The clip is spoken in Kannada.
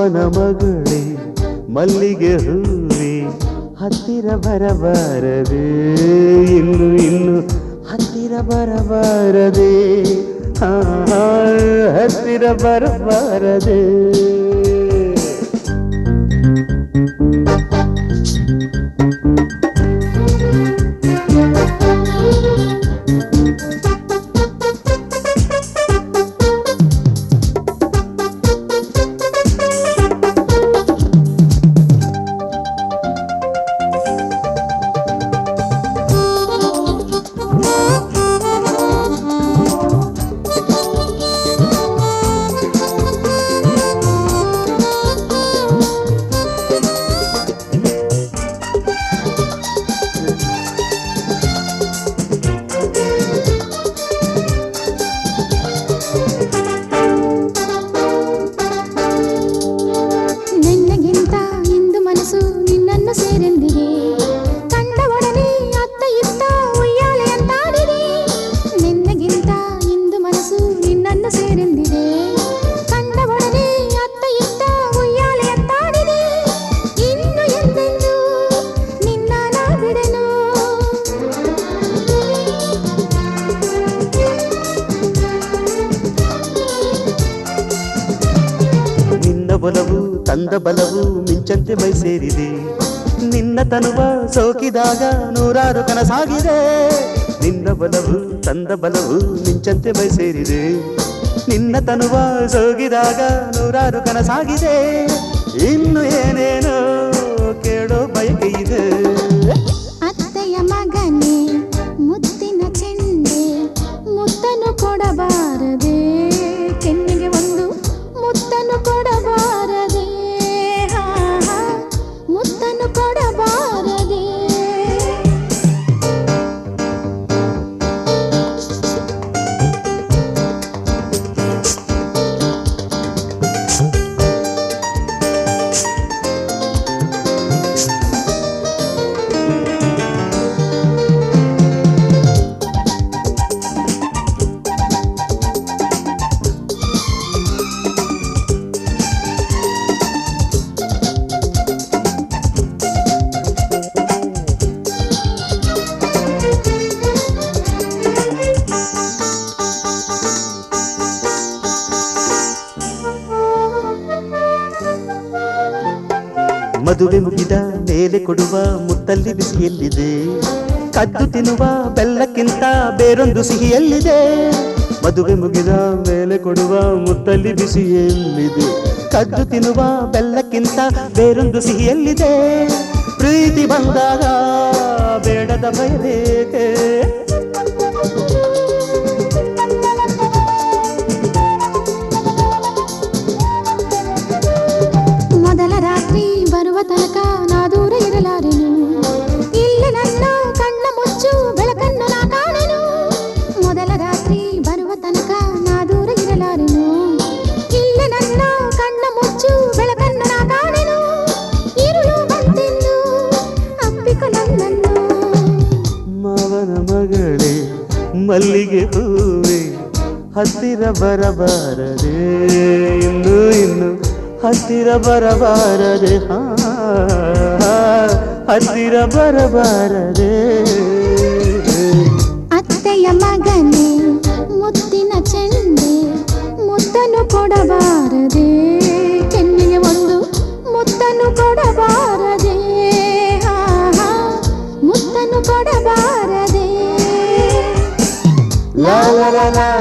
ಮಾವನ ಮಗಳೇ ಮಲ್ಲಿಗೆ ಹೂವೆ ಹತ್ತಿರ ಬರಬಾರದೆ ಇನ್ನು ಇನ್ನು ಹತ್ತಿರ ಬರಬಾರದೆ ಆ, ಹತ್ತಿರ ಬರಬಾರದೆ ನಿನ್ನಗಿಂತ ಇಂದು ಮನಸ್ಸು ನಿನ್ನನ್ನು ಸೇರೆಂದಿದೆ ಕಂಡ ಒಡನೆ ಅತ್ತ ಇತ್ತ ಉಯ್ಯಾಲೆ ಅಂತಾಡಿದೆ ನಿನ್ನಗಿಂತ ಇಂದು ಮನಸ್ಸು ನಿನ್ನನ್ನು ಸೇರೆಂದಿದೆ ಕಂಡ ಒಡನೆ ಅತ್ತ ಇತ್ತ ಉಯ್ಯಾಲೆ ಅಂತಾಡಿದೆ ಇನ್ನು ಎಂದೆಂದು ನಿನ್ನ ನಾ ಬಿಡೆನು ನಿನ್ನ ಬಲವು ತಂದ ಬಲವು ಮಿಂಚಂತೆ ಮೈ ಸೇರಿದೆ ನಿನ್ನ ತನುವ ಸೋಕಿದಾಗ ನೂರಾರು ಕನಸಾಗಿದೆ ನಿನ್ನ ಬಲವು ತಂದ ಬಲವು ಮಿಂಚಂತೆ ಮೈ ಸೇರಿದೆ ನಿನ್ನ ತನುವ ಸೋಗಿದಾಗ ನೂರಾರು ಕನಸಾಗಿದೆ ಇನ್ನು ಏನೇನೋ ಕೇಳೋ ಬಯಕೆ ಇದೆ ಅತ್ತೆಯ ಮಗನೇ ಮುತ್ತಿನ ಚೆಂಡೆ ಮುತ್ತನ್ನು ಕೊಡಬಾರದೆ ಕೆನ್ನಿಗೆ ಒಂದು ಮುತ್ತನ್ನು ಕೊಡಬಾರದೆ ಹಾ, ಹಾ, ಮುತ್ತನ್ನು ಕೊಡಬಾರದೆ ಮದುವೆ ಮುಗಿದ ಮೇಲೆ ಕೊಡುವ ಮುತ್ತಲ್ಲಿ ಬಿಸಿಯಲ್ಲಿದೆ ಕದ್ದು ತಿನ್ನುವ ಬೆಲ್ಲಕ್ಕಿಂತ ಬೇರೊಂದು ಸಿಹಿಯಲ್ಲಿದೆ ಮದುವೆ ಮುಗಿದ ಮೇಲೆ ಕೊಡುವ ಮುತ್ತಲ್ಲಿ ಬಿಸಿಯಲ್ಲಿದೆ ಕದ್ದು ತಿನ್ನುವ ಬೆಲ್ಲಕ್ಕಿಂತ ಬೇರೊಂದು ಸಿಹಿಯಲ್ಲಿದೆ ಪ್ರೀತಿ ಬಂದಾಗ ಬೇಡದ ಭಯಬೇಕೆ ಮೊದಲ ರಾತ್ರಿ ಬರುವ ತನಕ ನಾ ದೂರ ಇರಲಾರೆನು ಇಲ್ಲಿ ನನ್ನ ಕಣ್ಣ ಮುಚ್ಚು ಬೆಳಕನ್ನು ನಾ ಕಾಣೆನು ಮೊದಲ ರಾತ್ರಿ ಬರುವ ತನಕ ನಾ ದೂರ ಇರಲಾರೆನು ಇಲ್ಲಿ ನನ್ನ ಕಣ್ಣ ಮುಚ್ಚು ಬೆಳಕನ್ನು ನಾ ಕಾಣೆನು ಇರುಳು ಬಂತೆಂದು ಅಪ್ಪಿಕೊ ನನ್ನನ್ನು ಮಾವನ ಮಗಳೇ ಮಲ್ಲಿಗೆ ಹೂವೆ ಹತ್ತಿರ ಬರಬಾರದೆ ಇನ್ನು ಇನ್ನು ಹತ್ತಿರ ಬರಬಾರದೆ ಹಾ ಹತ್ತಿರ ಬರಬಾರದೆ ಅತ್ತೆಯ ಮಗನೇ ಮುತ್ತಿನ ಚೆಂಡೆ ಮುತ್ತನ್ನು ಕೊಡಬಾರದೆ ಕೆನ್ನಿಗೆ ಒಂದು ಮುತ್ತನ್ನು ಕೊಡಬಾರದೆ ಹಾ, ಹಾ, ಮುತ್ತನ್ನು ಕೊಡಬಾರದೆ ಲಾ ಲಾ ಲಾ ಲಾ